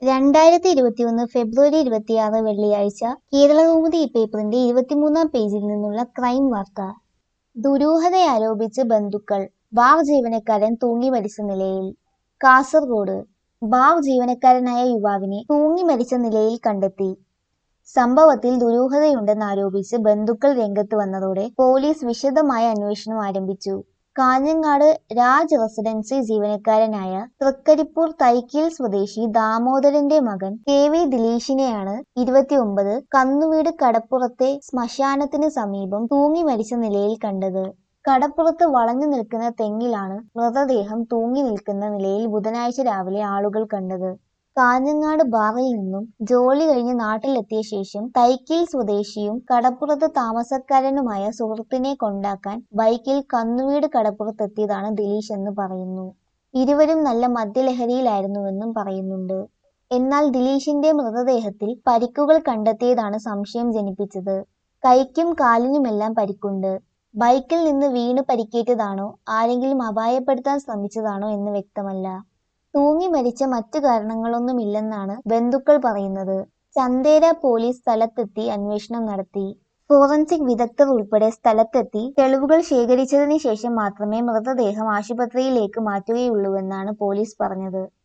രണ്ടായിരത്തി ഇരുപത്തിയൊന്ന് ഫെബ്രുവരി ഇരുപത്തിയാറ് വെള്ളിയാഴ്ച കേരളകൗമുദി പേപ്പറിന്റെ ഇരുപത്തിമൂന്നാം പേജിൽ നിന്നുള്ള ക്രൈം വാർത്ത ദുരൂഹതയാരോപിച്ച് ബന്ധുക്കൾ ബാർ ജീവനക്കാരൻ തൂങ്ങി മരിച്ച നിലയിൽ കാസർഗോഡ് ബാർ ജീവനക്കാരനായ യുവാവിനെ തൂങ്ങി മരിച്ച നിലയിൽ കണ്ടെത്തി സംഭവത്തിൽ ദുരൂഹതയുണ്ടെന്നാരോപിച്ച് ബന്ധുക്കൾ രംഗത്ത് വന്നതോടെ പോലീസ് വിശദമായ അന്വേഷണം ആരംഭിച്ചു കാഞ്ഞങ്ങാട് രാജ് റെസിഡൻസി ജീവനക്കാരനായ തൃക്കരിപ്പൂർ തൈക്കീൽ സ്വദേശി ദാമോദരന്റെ മകൻ കെ വി ദിലീഷിനെയാണ് ഇരുപത്തിയൊമ്പത് കന്നുവീട് കടപ്പുറത്തെ ശ്മശാനത്തിന് സമീപം തൂങ്ങി മരിച്ച നിലയിൽ കണ്ടത് കടപ്പുറത്ത് വളഞ്ഞു നിൽക്കുന്ന തെങ്ങിലാണ് മൃതദേഹം തൂങ്ങി നിൽക്കുന്ന നിലയിൽ ബുധനാഴ്ച രാവിലെ ആളുകൾ കണ്ടത് കാഞ്ഞങ്ങാട് ബാറിൽ നിന്നും ജോലി കഴിഞ്ഞ് നാട്ടിലെത്തിയ ശേഷം തൈക്കിൽ സ്വദേശിയും കടപ്പുറത്ത് താമസക്കാരനുമായ സുഹൃത്തിനെ കൊണ്ടാക്കാൻ ബൈക്കിൽ കന്നുവീട് കടപ്പുറത്തെത്തിയതാണ് ദിലീഷ് എന്ന് പറയുന്നു ഇരുവരും നല്ല മദ്യലഹരിയിലായിരുന്നുവെന്നും പറയുന്നുണ്ട് എന്നാൽ ദിലീഷിന്റെ മൃതദേഹത്തിൽ പരിക്കുകൾ കണ്ടെത്തിയതാണ് സംശയം ജനിപ്പിച്ചത് കൈക്കും കാലിനുമെല്ലാം പരിക്കുണ്ട് ബൈക്കിൽ നിന്ന് വീണ് പരിക്കേറ്റതാണോ ആരെങ്കിലും അപായപ്പെടുത്താൻ ശ്രമിച്ചതാണോ എന്ന് വ്യക്തമല്ല തൂങ്ങി മരിച്ച മറ്റു കാരണങ്ങളൊന്നുമില്ലെന്നാണ് ബന്ധുക്കൾ പറയുന്നത് ചന്തേര പോലീസ് സ്ഥലത്തെത്തി അന്വേഷണം നടത്തി ഫോറൻസിക് വിദഗ്ധർ ഉൾപ്പെടെ സ്ഥലത്തെത്തി തെളിവുകൾ ശേഖരിച്ചതിന് ശേഷം മാത്രമേ മൃതദേഹം ആശുപത്രിയിലേക്ക് മാറ്റുകയുള്ളൂവെന്നാണ് പോലീസ് പറഞ്ഞത്